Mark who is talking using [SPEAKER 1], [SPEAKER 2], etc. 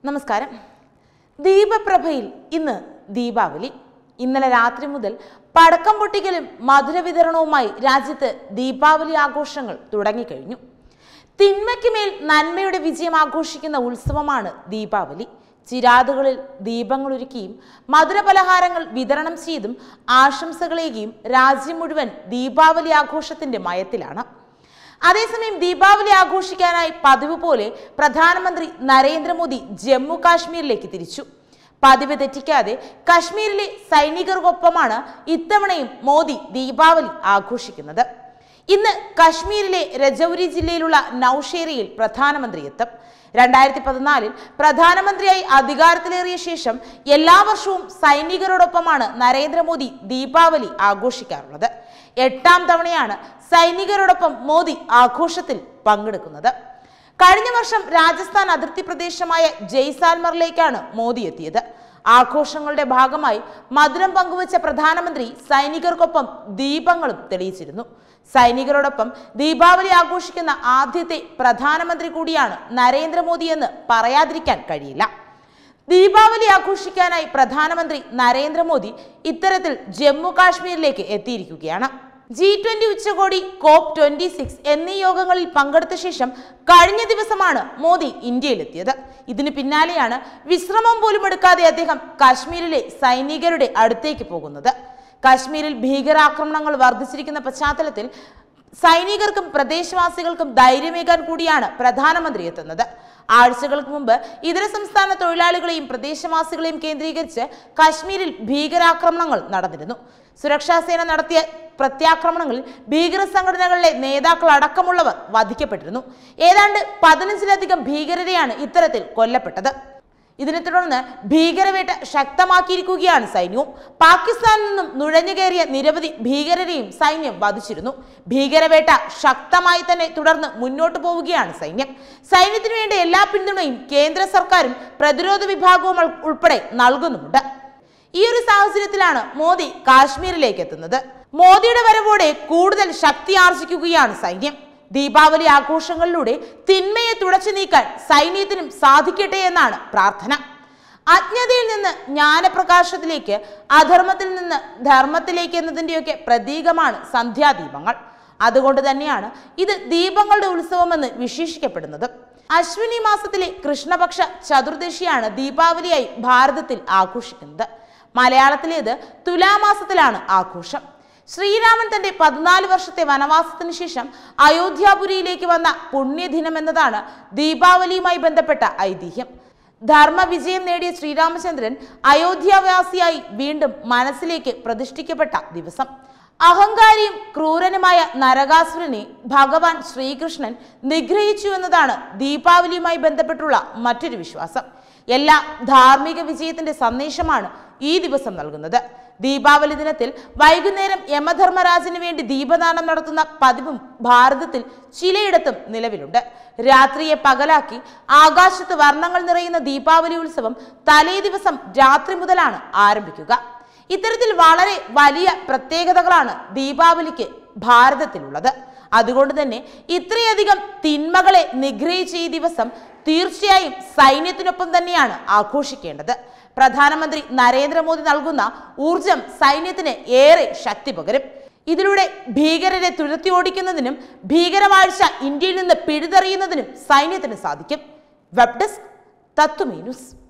[SPEAKER 1] നമസ്കാരം ദീപപ്രഭയിൽ ഇന്ന് ദീപാവലി ഇന്നലെ രാത്രി മുതൽ പടക്കം പൊട്ടിക്കലും മധുര വിതരണവുമായി രാജ്യത്ത് ദീപാവലി ആഘോഷങ്ങൾ തുടങ്ങിക്കഴിഞ്ഞു തിന്മയ്ക്ക് മേൽ നന്മയുടെ വിജയം ആഘോഷിക്കുന്ന ഉത്സവമാണ് ദീപാവലി ചിരാതുകളിൽ ദീപങ്ങളൊരുക്കിയും മധുരപലഹാരങ്ങൾ വിതരണം ചെയ്തും ആശംസകളേകിയും രാജ്യം മുഴുവൻ ദീപാവലി ആഘോഷത്തിന്റെ മയത്തിലാണ് അതേസമയം ദീപാവലി ആഘോഷിക്കാനായി പതിവ് പോലെ പ്രധാനമന്ത്രി നരേന്ദ്രമോദി ജമ്മു കാശ്മീരിലേക്ക് തിരിച്ചു പതിവ് തെറ്റിക്കാതെ കശ്മീരിലെ സൈനികർക്കൊപ്പമാണ് ഇത്തവണയും മോദി ദീപാവലി ആഘോഷിക്കുന്നത് ഇന്ന് കശ്മീരിലെ രജൌരി ജില്ലയിലുള്ള നൌഷേരയിൽ പ്രധാനമന്ത്രി എത്തും രണ്ടായിരത്തി പതിനാലിൽ പ്രധാനമന്ത്രിയായി അധികാരത്തിലേറിയ ശേഷം എല്ലാ വർഷവും സൈനികരോടൊപ്പമാണ് നരേന്ദ്രമോദി ദീപാവലി ആഘോഷിക്കാറുള്ളത് എട്ടാം തവണയാണ് സൈനികരോടൊപ്പം മോദി ആഘോഷത്തിൽ പങ്കെടുക്കുന്നത് കഴിഞ്ഞ വർഷം രാജസ്ഥാൻ അതിർത്തി പ്രദേശമായ ജയ്സാൽമറിലേക്കാണ് മോദി എത്തിയത് ആഘോഷങ്ങളുടെ ഭാഗമായി മധുരം പങ്കുവച്ച പ്രധാനമന്ത്രി സൈനികർക്കൊപ്പം ദീപങ്ങളും തെളിയിച്ചിരുന്നു സൈനികരോടൊപ്പം ദീപാവലി ആഘോഷിക്കുന്ന ആദ്യത്തെ പ്രധാനമന്ത്രി കൂടിയാണ് നരേന്ദ്രമോദി എന്ന് പറയാതിരിക്കാൻ കഴിയില്ല ദീപാവലി ആഘോഷിക്കാനായി പ്രധാനമന്ത്രി നരേന്ദ്രമോദി ഇത്തരത്തിൽ ജമ്മു കാശ്മീരിലേക്ക് എത്തിയിരിക്കുകയാണ് ജി ട്വന്റി ഉച്ചകോടി കോപ്പ് ട്വന്റി സിക്സ് എന്നീ യോഗങ്ങളിൽ പങ്കെടുത്ത ശേഷം കഴിഞ്ഞ ദിവസമാണ് മോദി ഇന്ത്യയിലെത്തിയത് ഇതിനു പിന്നാലെയാണ് വിശ്രമം പോലും എടുക്കാതെ അദ്ദേഹം കാശ്മീരിലെ സൈനികരുടെ അടുത്തേക്ക് പോകുന്നത് കാശ്മീരിൽ ഭീകരാക്രമണങ്ങൾ വർദ്ധിച്ചിരിക്കുന്ന പശ്ചാത്തലത്തിൽ സൈനികർക്കും പ്രദേശവാസികൾക്കും ധൈര്യമേകാൻ കൂടിയാണ് പ്രധാനമന്ത്രി എത്തുന്നത് ആഴ്ചകൾക്ക് മുമ്പ് ഇതര സംസ്ഥാന തൊഴിലാളികളെയും പ്രദേശവാസികളെയും കേന്ദ്രീകരിച്ച് കാശ്മീരിൽ ഭീകരാക്രമണങ്ങൾ നടന്നിരുന്നു സുരക്ഷാ സേന നടത്തിയ പ്രത്യാക്രമണങ്ങളിൽ ഭീകര സംഘടനകളിലെ നേതാക്കൾ അടക്കമുള്ളവർ വധിക്കപ്പെട്ടിരുന്നു ഏതാണ്ട് പതിനഞ്ചിലധികം ഭീകരരെയാണ് ഇത്തരത്തിൽ കൊല്ലപ്പെട്ടത് ഇതിനെ തുടർന്ന് ഭീകരവേട്ട ശക്തമാക്കിയിരിക്കുകയാണ് സൈന്യവും പാകിസ്ഥാനിൽ നിന്നും നുഴഞ്ഞു കയറിയ നിരവധി ഭീകരരെയും സൈന്യം വധിച്ചിരുന്നു ഭീകരവേട്ട ശക്തമായി തന്നെ തുടർന്ന് മുന്നോട്ട് പോവുകയാണ് സൈന്യം സൈന്യത്തിനു വേണ്ട എല്ലാ പിന്തുണയും കേന്ദ്ര സർക്കാരും പ്രതിരോധ വിഭാഗവും ഉൾ- ഉൾപ്പെടെ നൽകുന്നുമുണ്ട് ഈ ഒരു സാഹചര്യത്തിലാണ് മോദി കാശ്മീരിലേക്ക് എത്തുന്നത് മോദിയുടെ വരവോടെ കൂടുതൽ ശക്തി ആർജിക്കുകയാണ് സൈന്യം ദീപാവലി ആഘോഷങ്ങളിലൂടെ തിന്മയെ തുടച്ചു നീക്കാൻ സൈന്യത്തിനും സാധിക്കട്ടെ എന്നാണ് പ്രാർത്ഥന അജ്ഞതയിൽ നിന്ന് ജ്ഞാനപ്രകാശത്തിലേക്ക് അധർമ്മത്തിൽ നിന്ന് ധർമ്മത്തിലേക്ക് എന്നതിൻ്റെയൊക്കെ പ്രതീകമാണ് സന്ധ്യാദീപങ്ങൾ അതുകൊണ്ട് തന്നെയാണ് ഇത് ദീപങ്ങളുടെ ഉത്സവമെന്ന് വിശേഷിക്കപ്പെടുന്നത് അശ്വിനി മാസത്തിലെ കൃഷ്ണപക്ഷ ചതുർദശിയാണ് ദീപാവലിയായി ഭാരതത്തിൽ ആഘോഷിക്കുന്നത് മലയാളത്തിലേത് തുലാമാസത്തിലാണ് ആഘോഷം ശ്രീരാമൻ തന്റെ പതിനാല് വർഷത്തെ വനവാസത്തിന് ശേഷം അയോധ്യാപുരിയിലേക്ക് വന്ന പുണ്യദിനം എന്നതാണ് ദീപാവലിയുമായി ബന്ധപ്പെട്ട ഐതിഹ്യം ധർമ്മവിജയം നേടിയ ശ്രീരാമചന്ദ്രൻ അയോധ്യാവാസിയായി വീണ്ടും മനസ്സിലേക്ക് പ്രതിഷ്ഠിക്കപ്പെട്ട ദിവസം അഹങ്കാരിയും ക്രൂരനുമായ നരകാസുരനെ ഭഗവാൻ ശ്രീകൃഷ്ണൻ നിഗ്രഹിച്ചു എന്നതാണ് ദീപാവലിയുമായി ബന്ധപ്പെട്ടുള്ള മറ്റൊരു വിശ്വാസം എല്ലാ ധാർമ്മിക വിജയത്തിന്റെ സന്ദേശമാണ് ഈ ദിവസം നൽകുന്നത് ദീപാവലി ദിനത്തിൽ വൈകുന്നേരം യമധർമ്മരാജന് വേണ്ടി ദീപദാനം നടത്തുന്ന പതിവും ഭാരതത്തിൽ ചിലയിടത്തും നിലവിലുണ്ട് രാത്രിയെ പകലാക്കി ആകാശത്ത് വർണ്ണങ്ങൾ നിറയുന്ന ദീപാവലി ഉത്സവം തലേ ദിവസം രാത്രി മുതലാണ് ആരംഭിക്കുക ഇത്തരത്തിൽ വളരെ വലിയ പ്രത്യേകതകളാണ് ദീപാവലിക്ക് ഭാരതത്തിലുള്ളത് അതുകൊണ്ട് തന്നെ ഇത്രയധികം തിന്മകളെ നിഗ്രഹിച്ച ഈ ദിവസം തീർച്ചയായും സൈന്യത്തിനൊപ്പം തന്നെയാണ് ആഘോഷിക്കേണ്ടത് പ്രധാനമന്ത്രി നരേന്ദ്രമോദി നൽകുന്ന ഊർജം സൈന്യത്തിന് ഏറെ ശക്തി പകരും ഇതിലൂടെ ഭീകരരെ തുരത്തി ഓടിക്കുന്നതിനും ഭീകരവാഴ്ച ഇന്ത്യയിൽ നിന്ന് പിഴുതെറിയുന്നതിനും സൈന്യത്തിന് സാധിക്കും വെബ് ഡെസ്ക് തത്വമേ ന്യൂസ്